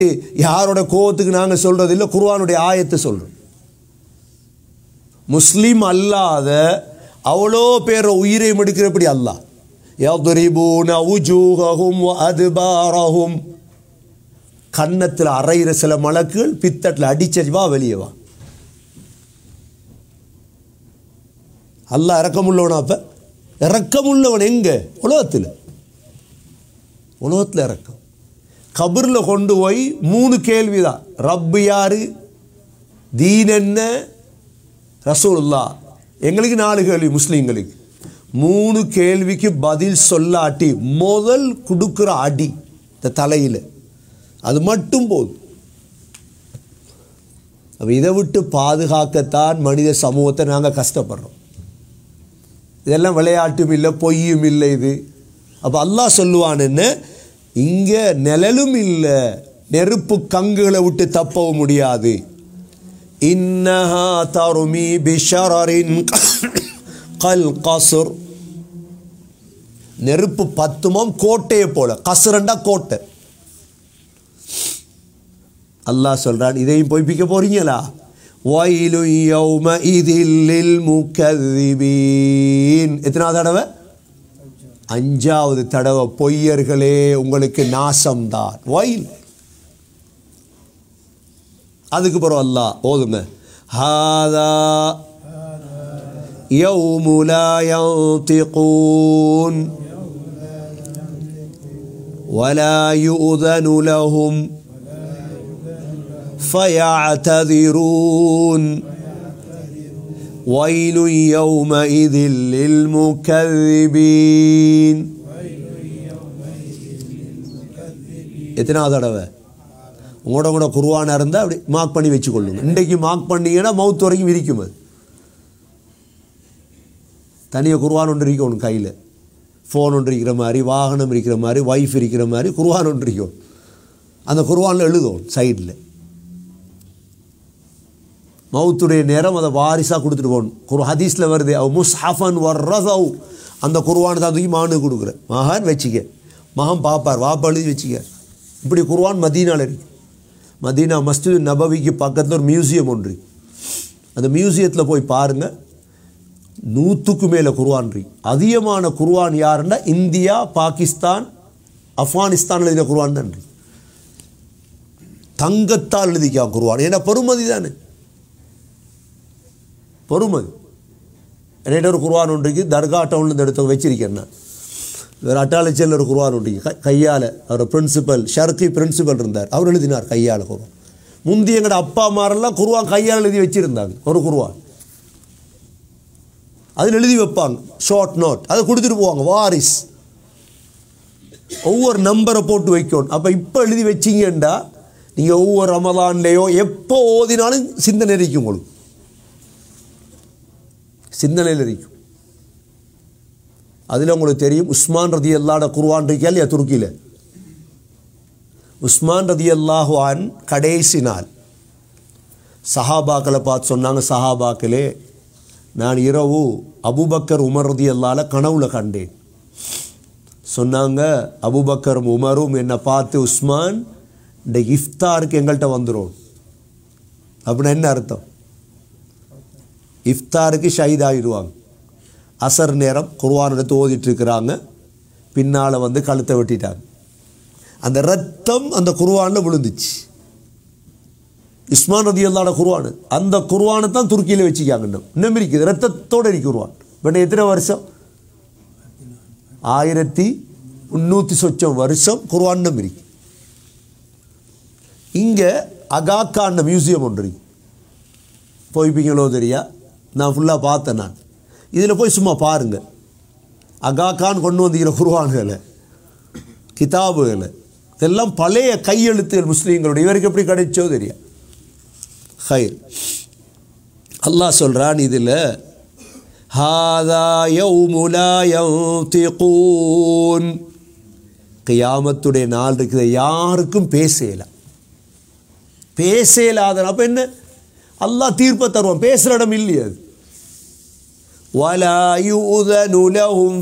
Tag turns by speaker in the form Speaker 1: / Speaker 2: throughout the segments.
Speaker 1: யாரோட கோவத்துக்கு நாங்கள் சொல்றது இல்லை குர்ஆனுடைய ஆயத்தை சொல்றோம் முஸ்லீம் அல்லாத அவ்வளோ பேர் உயிரை எடுக்கிறபடி அல்லாஹ் يضربون وجوههم وأدبارهم கன்னத்தில் அரைகிற சில மலக்குகள் பித்தட்டில் அடிச்சடி வா வெளியே வா அல்லாஹ் இறக்கமுள்ளவனா அப்ப இறக்கமுள்ளவன் எங்க உலகத்தில் உலகத்தில் இறக்கம் கபரில் கொண்டு போய் மூணு கேள்விதான் ரப்பு யாரு தீன் என்ன ரசூலுல்லா எங்களுக்கு நாலு கேள்வி முஸ்லீம்களுக்கு மூணு கேள்விக்கு பதில் சொல்லாட்டி முதல் கொடுக்குற அடி இந்த தலையில் அது மட்டும் போதும் அப்போ இதை விட்டு பாதுகாக்கத்தான் மனித சமூகத்தை நாங்கள் கஷ்டப்படுறோம் இதெல்லாம் விளையாட்டும் இல்லை பொய்யும் இல்லை இது அப்போ அல்லாஹ் சொல்லுவான் என்ன இங்கே நிழலும் இல்லை நெருப்பு கங்குகளை விட்டு தப்பவும் முடியாது இன்னஹா தருமி பிஷரின் கல் கசுர் நெருப்பு பத்துமம் கோட்டையை போல கசுரண்டா கோட்டை அல்லாஹ் சொல்றான் இதையும் பொய்ப்பிக்க போறீங்களா வயலு யௌம இதில் முக்கதிபீன் எத்தனாவது தடவை அஞ்சாவது தடவை பொய்யர்களே உங்களுக்கு நாசம்தான் வயல் அதுக்கு பிறகு அல்லாஹ் ஓதுங்க ஹாதா يوم لا ينطقون ولا يؤذن لهم فيعتذرون ويل يومئذ للمكذبين எத்தனாவது தடவை உங்களோட கூட குருவானா இருந்தால் அப்படி மார்க் பண்ணி வச்சுக்கொள்ளுங்க இன்றைக்கு மார்க் பண்ணீங்கன்னா மவுத் வரைக்கும் விரிக்கும் அது தனியாக குருவான் ஒன்று இருக்கணும் கையில் ஃபோன் ஒன்று இருக்கிற மாதிரி வாகனம் இருக்கிற மாதிரி ஒய்ஃப் இருக்கிற மாதிரி குருவான் ஒன்று இருக்கும் அந்த குருவானில் எழுதும் சைடில் மவுத்துடைய நேரம் அதை வாரிசாக கொடுத்துட்டு போகணும் குரு ஹதீஸில் வருது அவ் முஸ்ஹஃபன் வர்றதவ் அந்த குருவானை தான் தூக்கி மகனுக்கு கொடுக்குறேன் மகன் வச்சுக்க மகன் பார்ப்பார் வாப்பா எழுதி வச்சுக்க இப்படி குருவான் மதீனாவில் இருக்கு மதீனா மஸ்ஜித் நபவிக்கு பக்கத்தில் ஒரு மியூசியம் ஒன்று இருக்கு. அந்த மியூசியத்தில் போய் பாருங்கள் நூற்றுக்கு மேலே குர்ஆன் இருக்கு அதிகமான குர்ஆன் யாருன்னா இந்தியா பாகிஸ்தான் ஆப்கானிஸ்தான் எழுதின குர்ஆன் தான் இருக்கு தங்கத்தால் எழுதிக்கான் குர்ஆன் ஏன்னா பெருமதி தானே பொறுமதி என்கிட்ட ஒரு குர்ஆன் ஒன்று இருக்கு தர்கா டவுன்லேருந்து எடுத்து வச்சிருக்கேன் நான் வேறு அட்டாளச்சியில் ஒரு குர்ஆன் ஒன்று இருக்கு. கை கையால் அவர் பிரின்சிபல் ஷர்கி பிரின்சிபல் இருந்தார் அவர் எழுதினார் கையால் குர்ஆன் முந்தி எங்களோட அப்பா அம்மாரெல்லாம் குர்ஆன் கையால் எழுதி வச்சிருந்தாங்க ஒரு குர்ஆன் அதில் எழுதி வைப்பாங்க ஷார்ட் நோட் அதை கொடுத்துட்டு போவாங்க வாரிஸ் ஒவ்வொரு நம்பரை போட்டு வைக்கணும் அப்போ இப்போ எழுதி வச்சிங்கண்டா நீங்கள் ஒவ்வொரு ரமலான்லேயோ எப்போ ஓதினாலும் சிந்தனை இருக்கும் உங்களுக்கு சிந்தனையில் இருக்கும் அதில் உங்களுக்கு தெரியும் உஸ்மான் ரதி அல்லாட குர்வான் இருக்கா இல்லையா துருக்கியில் உஸ்மான் ரதி அல்லாஹுவான் கடைசி நாள் சஹாபாக்களை பார்த்து சொன்னாங்க சஹாபாக்களே நான் இரவு அபுபக்கர் உமர் ரதி அல்லால கனவுல கண்டேன் சொன்னாங்க அபுபக்கரும் உமரும் என்னை பார்த்து உஸ்மான் இந்த இஃப்தாருக்கு எங்கள்கிட்ட வந்துடும் அப்படின்னா என்ன அர்த்தம் இஃப்தாருக்கு ஷஹீத் ஆகிடுவாங்க அசர் நேரம் குர்ஆன் எடுத்து ஓதிட்டு இருக்கிறாங்க பின்னால் வந்து கழுத்தை வெட்டிட்டாங்க அந்த ரத்தம் அந்த குர்ஆனில் விழுந்துச்சு இஸ்மான் ரதி அல்லாட குர்ஆன் அந்த குர்ஆனை தான் துருக்கியில் வச்சுக்காங்க இன்னும் இன்னும் இருக்குது ரத்தத்தோடு இருக்கு குர்ஆன் பட் எத்தனை வருஷம் ஆயிரத்தி முந்நூற்றி சொச்சம் வருஷம் குர்ஆன் இன்னும் இருக்கு இங்கே அகாக்கான மியூசியம் ஒன்று இருக்கு போய்ப்பீங்களோ தெரியா நான் ஃபுல்லாக பார்த்தேன் நான் இதில் போய் சும்மா பாருங்கள் அகாக்கான் கொண்டு வந்திருக்கிற குர்ஆன்களை கிதாபுகளை இதெல்லாம் பழைய கையெழுத்துகள் முஸ்லீம்களுடைய இவருக்கு எப்படி கிடைச்சோ தெரியும் ஹைர் அல்லாஹ் சொல்கிறான் இதில் ஹாதா யௌமுலா யௌதிகூன் கியாமத்துடைய நாள் இருக்குது யாருக்கும் பேசலாம் பேசலாத அப்போ என்ன அல்லாஹ் தீர்ப்பை தருவான் பேசுகிற இடம் இல்லையே அது ولا يؤذن لهم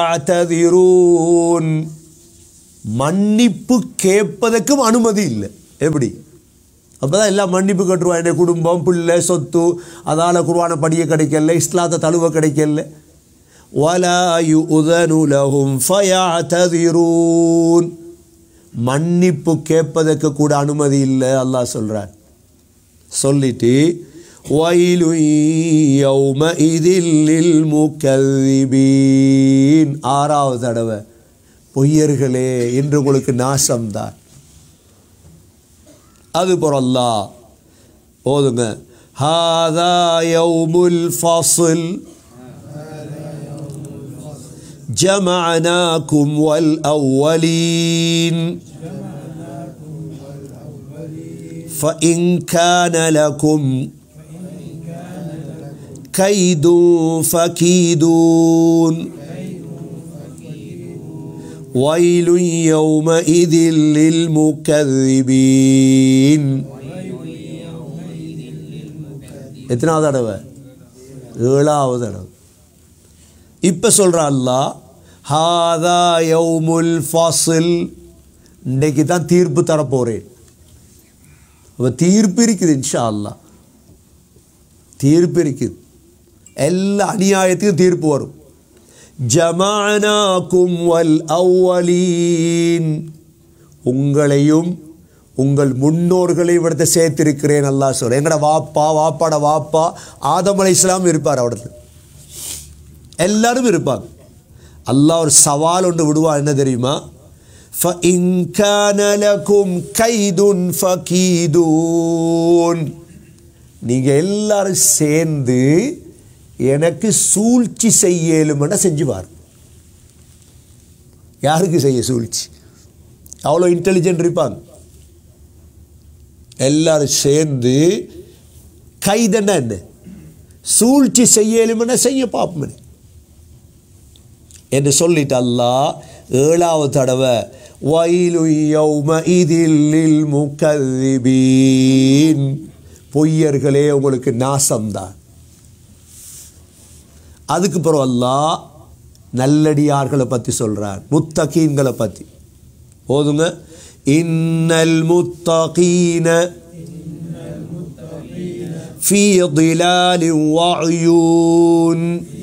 Speaker 1: فيعتذرون மன்னிப்பு கேட்பதற்கும் அனுமதி இல்லை எப்படி அப்போ தான் எல்லாம் மன்னிப்பு கட்டுருவான் என்னுடைய குடும்பம் பிள்ளை சொத்து அதால் குருவான படிய கிடைக்கல இஸ்லாத்தை தழுவ கிடைக்கல وَلَا يُؤْذَنُ لَهُمْ فَيَعْتَذِرُونَ மன்னிப்பு கேட்பதற்கு கூட அனுமதி இல்லை அல்லாஹ் சொல்கிறார் சொல்லிட்டு وَيْلٌ يَوْمَئِذٍ لِلْمُكَذِّبِينَ ஆறாவது தடவை பொய்யர்களே இன்று உங்களுக்கு நாசம்தான் அது பொறல்லா ஓதுங்க ஹாதா யௌமுல் ஃபாசில் جمعناكم والأولين فإن كان لكم كيد فكيدون ويل يومئذ للمكذبين எத்தனாவது தடவை ஏழாவது தடவை இப்போ சொல்கிற அல்லாஹ் ஹாதா யௌமுல் ஃபாசில் இன்னைக்கு தான் தீர்ப்பு தரப்போகிறேன் அப்போ தீர்ப்பு இருக்குது இன்ஷா அல்லாஹ் தீர்ப்பு இருக்குது எல்லா அநியாயத்துக்கும் தீர்ப்பு வரும் ஜமானாக்கும் வல் அவ்வலீன் உங்களையும் உங்கள் முன்னோர்களை இவிடத்தை சேர்த்திருக்கிறேன் அல்லாஹ் சொல்ற எங்கட வாப்பா வாப்பாட வாப்பா ஆதம் அலை இஸ்லாம் இருப்பார் அவடத்தில் எல்லாரும் இருப்பாங்க அல்லாஹ் ஒரு சவால் ஒன்று விடுவா என்ன தெரியுமா فَإِن كَانَ لَكُمْ كَيْدٌ فَكِيدُونَ நீங்கள் எல்லாரும் சேர்ந்து எனக்கு சூழ்ச்சி செய்யலுமென செஞ்சுவார் யாருக்கு செய்ய சூழ்ச்சி அவ்வளோ இன்டெலிஜென்ட் இருப்பாங்க எல்லாரும் சேர்ந்து கைதன்னா என்ன சூழ்ச்சி செய்யலுமென செய்ய பார்ப்போம் என்று சொல்லிட்டு அல்லாஹ் ஏழாவது தடவை வயலு யௌம இதில் முக்கதிபீன் பொய்யர்களே உங்களுக்கு நாசம்தான் அதுக்கு பிறகு அல்லாஹ் நல்லடியார்களை பற்றி சொல்கிறார் முத்தகீன்களை பற்றி போதுங்க இன்னல் முத்தகீன في ظلال وعيون